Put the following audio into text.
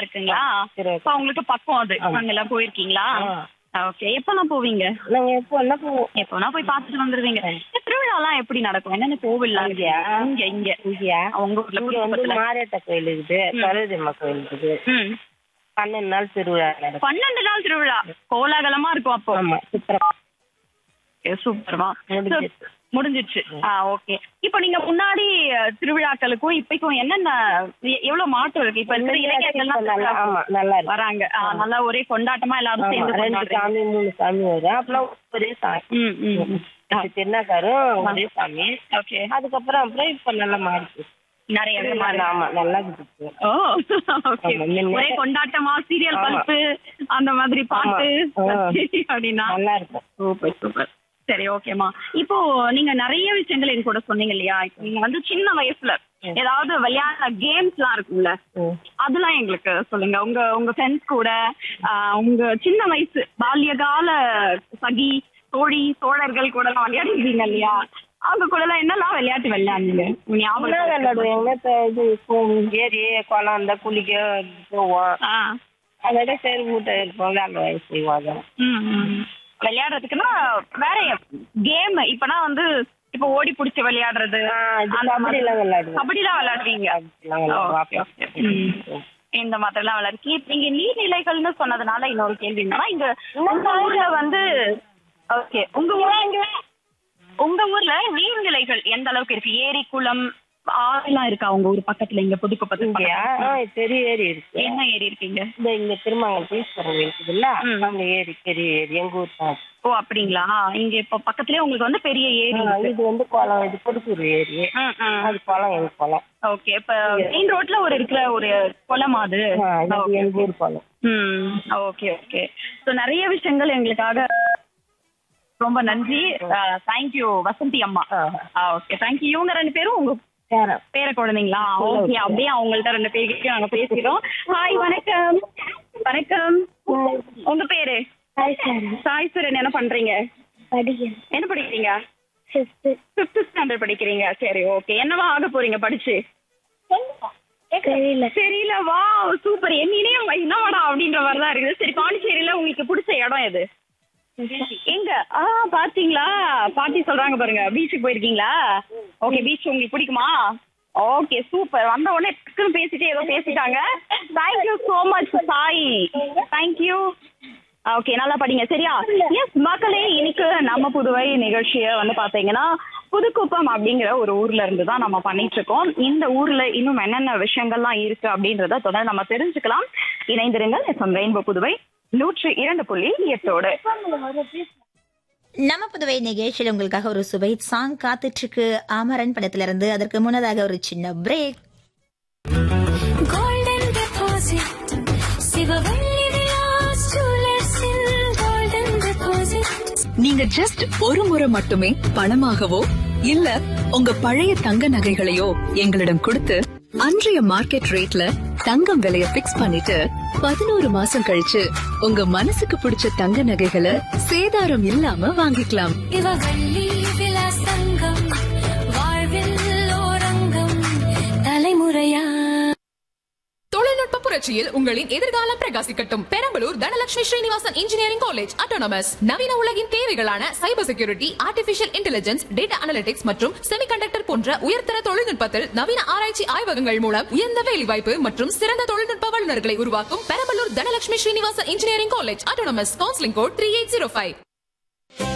இருக்குங்களா சரி. இப்ப உங்களுக்கு பக்கம் அது ஆமா. அங்கெல்லாம் போயிருக்கீங்களா ஆ. ஓகே எப்பெல்லாம் போவீங்க நாங்க எப்போ என்ன போவோம் எப்போனா போய் பார்த்துட்டு வந்துருவீங்க இந்த திருவிழாலாம் எப்படி நடக்கும் என்னென்ன கோவில்லாம் இருக்கு இங்கயா? இங்க இங்க இங்கயா உங்க ஊர்ல இங்க வந்து புதுக்கோட்டையில. மாரியத்த கோயில் இருக்குது சரோஜம்மா கோயில் இருக்குது ம் பன்னெண்டு நாள் திருவிழா நடக்கும் பன்னெண்டு நாள் திருவிழா கோலாகலமா இருக்கும் அப்போ ஆமா சித்திரம் சூப்பர்மா முடிஞ்சிருச்சு. முடிஞ்சிருச்சு ஆ ஓகே இப்போ நீங்க முன்னாடி அஹ், திருவிழாக்களுக்கும் இப்பைக்கும் என்னென்ன எ- எவ்வளவு மாற்றம் இருக்கு இப்ப இருக்கிற இளைஞர்கள்லாம் நல்லா ஆமா நல்லா இருக்கு வராங்க ஆ, நல்லா ஒரே கொண்டாட்டமா எல்லாரும் ஆமா, சேர்ந்து ரெண்டு கொண்டாடுறீங்க சாமி மூணு சாமி வரும் அப்பெல்லாம் ஒரே சாமி ம் ம் இது திருநாக்காரும் ஒரே சாமி ஓகே அதுக்கப்புறம் அப்புறம் இப்ப நல்லா மாறிச்சு நிறைய விதமா ஆமா நல்லா இருக்குது ஓ ஓகே ஆமா, முன்ன- ஒரே கொண்டாட்டமா சீரியல் ஆமா. பல்ப்பு அந்த மாதிரி பாட்டு ஆமா. ஆ. அப்படின்னா நல்லா இருக்கும் சூப்பர் சூப்பர் சரி ஓகேமா இப்போ நீங்க நிறைய விஷயங்கள் என் கூட சொன்னீங்க இல்லையா இப்போ நீங்க வந்து சின்ன வயசுல ஏதாவது விளையாடுற கேம்ஸ் எல்லாம் இருக்கும்ல ம். அதெல்லாம் எங்களுக்கு சொல்லுங்க உங்க உங்க ஃப்ரெண்ட்ஸ் கூட ஆஹ், உங்க சின்ன வயசு பால்யகால சகி தோழி தோழர்கள் கூட எல்லாம் விளையாடிருக்கீங்க இல்லையா அவங்க கூட எல்லாம் என்னெல்லாம் விளையாட்டு விளையாடுங்க ஞாபகம் என்ன இருக்கா? விளையாடுவோம் இப்ப இது இப்போ ஏரி குளம் இந்த குளிக்க போவோம் ஆ அதோட சரி வீட்டை இருப்போம் வேலை செய்வோம் அதான் ம், ம். விளையாடுறதுக்குன்னா வேற கேம் இப்பனா வந்து இப்ப ஓடி புடிச்சு விளையாடுறது ஆ, இது அந்த கபடி எல்லாம் விளையாடுவோம் கபடிலாம் விளையாடுவீங்க அப்படிலாம் விளையாடுவோம். Okay, okay. ம். இந்த மாதிரி எல்லாம் விளையாடு நீங்க நீர்நிலைகள்னு சொன்னதுனால இன்னொரு கேள்வி என்னன்னா இங்க உங்க ஊர்ல வந்து ஓகே உங்க ஊர்ல உங்க ஊர்ல நீர்நிலைகள் எந்த அளவுக்கு இருக்கு ஏரி குளம் ஆறுலாம் இருக்கா உங்க ஊர் பக்கத்துல இங்க புதுக்கோப்பத்து இங்கயா? ஆ, பெரிய ஏரி இருக்கு என்ன ஏரி இருக்கீங்க இந்த இங்க திருமங்கலம் ஈஸ்வரன் இருக்குதுல்ல ம். அந்த ஏரி பெரிய ஏரி எங்க ஊர் தான் ஓ அப்படிங்களா இங்க இப்ப பக்கத்துலயே உங்களுக்கு வந்து பெரிய ஏரி ஆ, இது வந்து குளம் இது புதுப்பூர் ஏரி ம், ம். அது குளம் எங்க குளம் ஓகே இப்ப மெயின் ரோட்ல ஒரு இருக்கிற ஒரு குளம் அது ஆ, இது ஓகே. எங்க ஊர் குளம் ம் ஓகே ஓகே ஸோ நிறைய விஷயங்கள் எங்களுக்காக ரொம்ப நன்றி தேங்க்யூ வசந்தி அம்மா ஆ, ஓகே தேங்க்யூ இவங்க ரெண்டு பேரும் உங்க சேரம் பேர குழந்தைங்களா ஓகே அப்படியே அவங்கள்ட்ட ரெண்டு பேருக்கு நாங்க பேசிக்கிறோம் ஹாய் வணக்கம் வணக்கம் உங்க பேரு சாய் சரண் என்ன பண்றீங்க படிக்கிறேன் என்ன படிக்கிறீங்க ஃபிஃப்த்து ஃபிஃப்த் ஸ்டாண்டர்ட் படிக்கிறீங்க சரி ஓகே என்னவா ஆக போறீங்க படிச்சு தெரியல தெரியல வா சூப்பர் என் இணையம் என்னவாடா அப்படின்ற மாதிரி தான் இருக்குது சரி பாண்டிச்சேரியில உங்களுக்கு பிடிச்ச இடம் எது எங்க ஆ பாத்தீங்களா பாட்டி சொல்றாங்க பாருங்க பீச்சுக்கு போயிருக்கீங்களா ஓகே பீச் உங்களுக்கு பிடிக்குமா ஓகே சூப்பர் வந்த உடனே டக்குன்னு பேசிட்டு ஏதோ பேசிட்டாங்க thank you so much Sai thank you okay நல்லா படிங்க சரியா எஸ் மக்களே இன்னைக்கு நம்ம புதுவை நிகழ்ச்சியை வந்து பாத்தீங்கன்னா புதுக்குப்பம் அப்படிங்கிற ஒரு ஊர்ல இருந்து தான் நம்ம பண்ணிட்டு இருக்கோம் இந்த ஊர்ல இன்னும் என்னென்ன விஷயங்கள்லாம் இருக்கு அப்படின்றத தொடர்ந்து நம்ம தெரிஞ்சுக்கலாம் இணைந்திருங்கள் எஃப்எம் ரெயின்போ புதுவை நூற்றி இரண்டு புள்ளி எட்டோடு நம்ம புதுவை நிகழ்ச்சியில் உங்களுக்காக ஒரு சுவை சாங் காத்துட்டு இருக்கு அமரன் படத்துல இருந்து அதற்கு முன்னதாக ஒரு சின்ன break golden deposit Sivavalli Vilas ஜுவல்லர்ஸில் golden deposit நீங்க ஜஸ்ட் ஒரு முறை மட்டுமே பணமாகவோ இல்ல உங்க பழைய தங்க நகைகளையோ எங்களிடம் கொடுத்து அன்றைய மார்க்கெட் ரேட்ல தங்கம் விலைய பிக்ஸ் பண்ணிட்டு பதினோரு மாசம் கழிச்சு உங்க மனசுக்கு பிடிச்ச தங்க நகைகளை சேதாரம் இல்லாம வாங்கிக்கலாம் சிவவள்ளி விலாஸ் தங்கம் வாழ்வில் ஓரங்கம் தலைமுறையா தொழில்நுட்ப புரட்சியில் உங்களின் எதிர்காலம் பிரகாசிக்கட்டும் Perambalur Dhanalakshmi Srinivasan engineering college autonomous நவீன உலகின் தேவைகளான cyber security artificial intelligence data analytics மற்றும் செமிகண்டக்டர் போன்ற உயர்தர தொழில்நுட்பத்தில் நவீன ஆராய்ச்சி ஆய்வகங்கள் மூலம் உயர்ந்த வேலைவாய்ப்பு மற்றும் சிறந்த தொழில்நுட்ப வல்லுநர்களை உருவாக்கும் Perambalur Dhanalakshmi Srinivasan engineering college autonomous counselling code three eight zero five